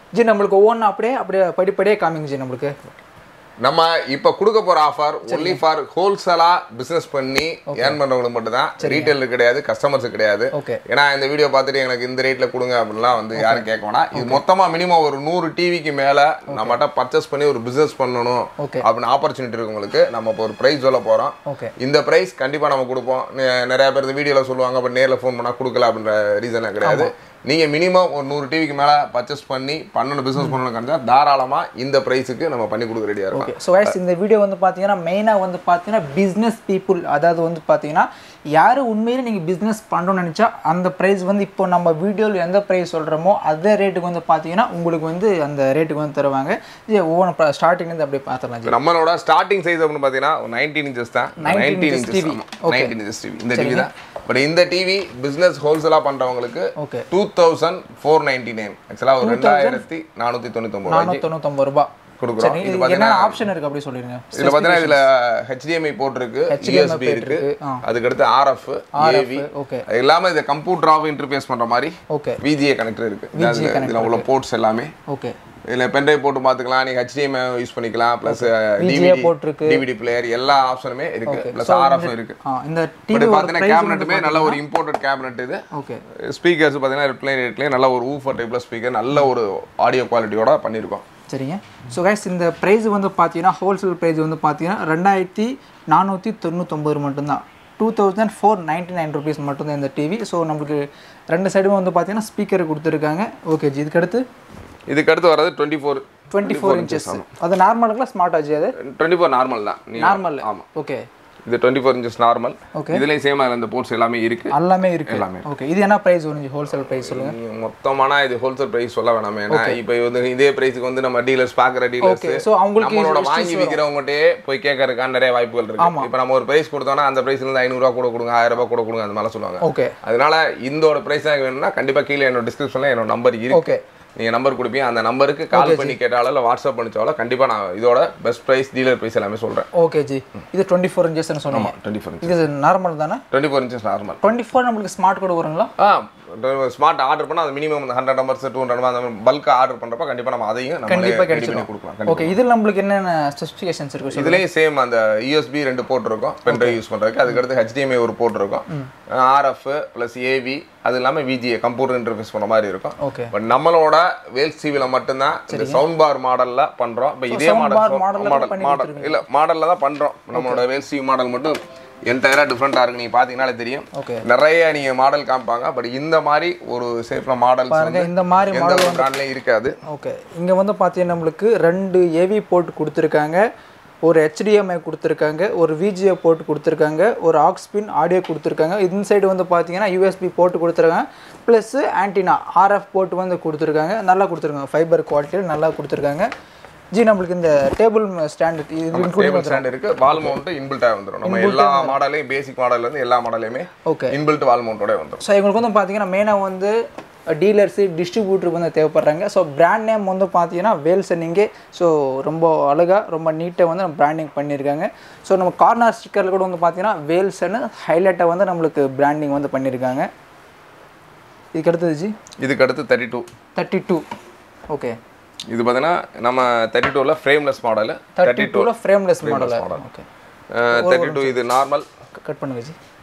G நம்மளுக்கு ஒவ்வொன்றும் அப்படியே அப்படியே படிப்படியே காமிங்க ஜி நம்மளுக்கு நம்ம இப்ப கொடுக்க போற ஆஃபர் ஒன்லி ஃபார் ஹோல்சேலா பிசினஸ் பண்ணி ஏர்ன் பண்றவங்களுக்கு மட்டும் தான் ரீட்டைல் கிடையாது கஸ்டமர்ஸ் கிடையாது ஓகே ஏன்னா இந்த வீடியோ பார்த்துட்டு எனக்கு இந்த ரேட்ல கொடுங்க அப்படிலாம் வந்து யாரும் கேட்க வேணாம் இது மொத்தமா மினிமம் ஒரு நூறு டிவிக்கு மேல நம்மகிட்ட பர்ச்சேஸ் பண்ணி ஒரு பிசினஸ் பண்ணணும் Okay. அப்படின்னு ஆப்பர்ச்சுனிட்டி இருக்கவங்களுக்கு நம்ம இப்போ ஒரு ப்ரைஸ் சொல்ல போறோம் ஓகே இந்த பிரைஸ் கண்டிப்பா நம்ம கொடுப்போம் நெ- நிறைய பேர் இந்த வீடியோல சொல்லுவாங்க பட் நேர்ல ஃபோன் பண்ணா கொடுக்கல அப்படின்ற ரீசன் கிடையாது நீங்க மினிமம் ஒரு நூறு டிவிக்கு மேல பர்ச்சேஸ் பண்ணி பண்ணணும் பிசினஸ் பண்ணணும் கிடைச்சா தாராளமா இந்த பிரைஸுக்கு நம்ம பண்ணி கொடுக்க ரெடியா இருக்கோம் ஓகே ஸோ கைஸ் இந்த வீடியோ வந்து பார்த்தீங்கன்னா மெயினாக வந்து பார்த்தீங்கன்னா பிஸ்னஸ் பீப்புள் அதாவது வந்து பார்த்தீங்கன்னா யார் உண்மையிலே நீங்கள் பிஸ்னஸ் பண்ணணும்னு நினச்சா அந்த ப்ரைஸ் வந்து இப்போ நம்ம வீடியோவில் எந்த ப்ரைஸ் சொல்கிறோமோ அதே ரேட்டுக்கு வந்து பார்த்தீங்கன்னா உங்களுக்கு வந்து அந்த ரேட்டுக்கு வந்து தருவாங்க இது ஒவ்வொன்று ஸ்டார்டிங்லேருந்து அப்படியே பார்த்துடலாம் ஜி நம்மளோட ஸ்டார்டிங் சைஸ் அப்படின்னு பார்த்தீங்கன்னா நைன்டீன் இன்ச்சஸ் தான் 19 nineteen inches inches TV. Okay. Nineteen inches TV இந்த டிவி தான் பட் இந்த டிவி பிசினஸ் ஹோல்சேலா பண்றவங்களுக்கு okay two thousand four ninety nine ஆக்சுவலாக ஒரு ரெண்டாயிரத்தி நானூற்றி தொண்ணூத்தொம்பது ரூபாய்க்கு நானூற்றி தொண்ணூத்தொம்பது ரூபா கொடுக்குறோம் சரி இது இது பார்த்தீங்கன்னா என்ன ஆப்ஷன் இருக்குது அப்படி சொல்லிடுங்க இதுல பார்த்தீங்கன்னா இதுல ஹெச்டிஎம்ஐ போட்டிருக்கு யூஎஸ்பி இருக்கு இருக்கு. ஆ. அதுக்கடுத்து ஆர்எஃப் ஏவி ஓகே அது இல்லாம இதை கம்ப்யூட்டராகவும் இன்டர்ஃபேஸ் பண்ற மாதிரி ஓகே விஜிஏ கனெக்டர் இருக்கு இதுல- இதுல உள்ள போர்ட்ஸ் எல்லாமே ஓகே இதுல பென்ட்ரைவ் போட்டு பார்த்துக்கலாம் நீங்க ஹெச்டிஎம்ஐ யூஸ் பண்ணிக்கலாம் ப்ளஸ் VGA டிவிடி போட்டிருக்கு. டிவிடி பிளேயர் எல்லா ஆப்ஷனுமே இருக்கு ப்ளஸ் ஆர்எஃப் இருக்கு ஆ இந்த பட் டிவி பார்த்தீங்கன்னா கேபினட்டுமே நல்ல ஒரு இம்போர்ட்டட் கேபினட் இது ஓகே ஸ்பீக்கர்ஸ் பார்த்தீங்கன்னா ரிப்ளை ரேட்லேயே நல்ல ஒரு ஊஃபர் டைப்ல ஸ்பீக்கர் நல்ல ஒரு ஆடியோ குவாலிட்டியோட பண்ணியிருக்கோம் சரிங்க ஸோ கைஸ் இந்த ப்ரைஸ் வந்து பார்த்தீங்கன்னா ஹோல்சேல் ப்ரைஸ் வந்து பார்த்தீங்கன்னா ரெண்டாயிரத்தி நானூற்றி தொண்ணூத்தொம்பது மட்டும்தான் two thousand four ninety nine rupees மட்டும்தான் இந்த டிவி ஸோ நம்மளுக்கு ரெண்டு சைடும் வந்து பார்த்தீங்கன்னா ஸ்பீக்கர் கொடுத்துருக்காங்க ஓகே ஜி இதுக்கடுத்து இதுக்கு அடுத்து வர்றது twenty four twenty four inches அது நார்மலுங்களா ஸ்மார்ட் ஆச்சு அது டுவெண்ட்டி ஃபோர் நார்மல் தான் நீ நார்மல் ஆமா ஓகே இது twenty four inches normal Okay. இதுலேயும் சேம் அதில் இந்த போர்ட்ஸ் எல்லாமே இருக்கு எல்லாமே இருக்கு எல்லாமே. ஓகே இது என்ன ப்ரைஸ் வரும் ஹோல்சேல் ப்ரைஸ் சொல்லுங்க நீங்க மொத்தமான இது ஹோல்சேல் பிரைஸ் சொல்ல வேணாம் ஏன்னா இப்போ வந்து இதே பிரைஸ்க்கு வந்து நம்ம டீலர்ஸ் பார்க்குற டீலர்ஸ் ஓகே ஸோ அவங்களுக்கு நம்மளோட வாங்கி விற்கிறவங்ககிட்டே போய் கேட்கறதுக்கான நிறைய வாய்ப்புகள் இருக்கு இப்போ நம்ம ஒரு பிரைஸ் கொடுத்தோம்னா அந்த பிரைஸ்ல இருந்து ஐநூறுரூவா கூட கொடுங்க ஆயிரம் ரூபாய் கூட கொடுங்க அந்த மாதிரிலாம் சொல்லுவாங்க ஓகே அதனால இந்தோட பிரைஸ் தான் வேணும்னா கண்டிப்பா கீழே என்னோட டிஸ்கிரிப்ஷன்ல என்னோட நம்பர் இருக்கு ஓகே நீங்க நம்பர் கொடுப்பீங்க அந்த நம்பருக்கு கால் பண்ணி கேட்டாலும் இல்லை வாட்ஸ்அப் பண்ணிச்சாலோ கண்டிப்பா நான் இதோட பெஸ்ட் பிரைஸ் டீலர் பிரைஸ் எல்லாமே சொல்றேன் ஓகே ஜி இது டுவெண்ட்டி ஃபோர் இன்ச்சஸ்னு சொன்னீங்க டுவெண்ட்டி ஃபோர் இது நார்மல் தானே twenty four inches normal twenty four நம்மளுக்கு ஸ்மார்ட் கூட வருங்களா ஆ ஸ்மார்ட் ஆர்டர் பண்ணா அது minimum hundred numbers two hundred அந்த பல்க் ஆர்டர் பண்றப்ப கண்டிப்பா நம்ம அதையும் நம்ம கண்டிப்பா ரெடி பண்ணி கிடைச்சிடும் கொடுக்கலாம் ஓகே இதில் நம்மளுக்கு என்னென்ன ஸ்பெசிஃபிகேஷன்ஸ் இருக்கு சொல்லுங்க இதுலயும் சேம் அந்த யூஎஸ்பி ரெண்டு போர்ட் இருக்கும் பென் ட்ரைவ் யூஸ் பண்றதுக்கு அதுக்கடுத்து ஹெச்டிஎம்ஐ ஒரு போர்ட் இருக்கும் ஆர்எஃப் பிளஸ் ஏவி அது இல்லாம விஜிஏ கம்ப்யூட்டர் இன்டர்ஃபேஸ் பண்ண மாதிரி இருக்கும் ஓகே பட் நம்மளோட வேல்ஸ் டிவில மட்டும்தான் இந்த சவுண்ட் பார் மாடல்ல பண்றோம் இப்போ இதே sound bar model மாடல் ல மாடல் பண்ணி மாடல் இல்ல மாடல்ல தான் பண்றோம் நம்மளோட வேல்ஸ் டிவி மாடல் மட்டும் என்டையரா டிஃப்ரெண்டா இருக்கு நீங்க பாத்தீங்கன்னாலே தெரியும் ஓகே நிறைய நீங்க மாடல் காமிப்பாங்க பட் இந்த மாதிரி ஒரு சேஃப்ல மாடல்ஸ் பாருங்க வந்து இந்த மாதிரி எந்த ஒரு பிராண்ட்லயும் இருக்காது ஓகே இங்கே வந்து பார்த்தீங்கன்னா நம்மளுக்கு ரெண்டு ஏவி போர்ட் கொடுத்துருக்காங்க ஒரு HDMI கொடுத்துருக்காங்க ஒரு விஜிஏ போர்ட் கொடுத்துருக்காங்க ஒரு ஆக்ஸ்பின் ஆடியோ கொடுத்துருக்காங்க இந்த சைடு வந்து பார்த்தீங்கன்னா யூஎஸ்பி போர்ட் கொடுத்துருக்காங்க ப்ளஸ் ஆன்டினா ஆர்எஃப் போர்ட் வந்து கொடுத்துருக்காங்க நல்லா கொடுத்துருக்காங்க ஃபைபர் குவாலிட்டியில் நல்லா கொடுத்துருக்காங்க ஜி நம்மளுக்கு இந்த டேபிள் ஸ்டாண்ட் இது include- டேபிள் ஸ்டாண்ட் இருக்கு வால் மவுண்ட் இன்பில்ட்டா வந்துரும் நம்ம எல்லா மாடலையும் பேசிக் மாடல்ல இருந்து எல்லா மாடலையுமே ஓகே இன்பில்ட் வால் மவுண்டோட வந்துரும் ஸோ எங்களுக்கு வந்து பார்த்தீங்கன்னா மெயினாக வந்து டீலர்ஸு டிஸ்ட்ரிபியூட்டருக்கு வந்து தேவைப்படுறாங்க ஸோ பிராண்ட் நேம் வந்து பார்த்தீங்கன்னா வேல்சனிங்கே ஸோ ரொம்ப அழகாக ரொம்ப நீட்டாக வந்து நம்ம பிராண்டிங் பண்ணியிருக்காங்க ஸோ நம்ம கார்னர் ஸ்டிக்கரில் கூட வந்து பார்த்தீங்கன்னா வேல்சன்னு ஹைலைட்டாக வந்து நம்மளுக்கு பிராண்டிங் வந்து பண்ணியிருக்காங்க இதுக்கு அடுத்தது ஜி இதுக்கு அடுத்து thirty two thirty two okay இது பார்த்தீங்கன்னா நம்ம தேர்ட்டி டூவில் ஃப்ரேம்லெஸ் மாடல் தேர்ட்டி டூவில் frameless model model. Okay thirty two இது நார்மல் கட் பண்ணுங்க ஜி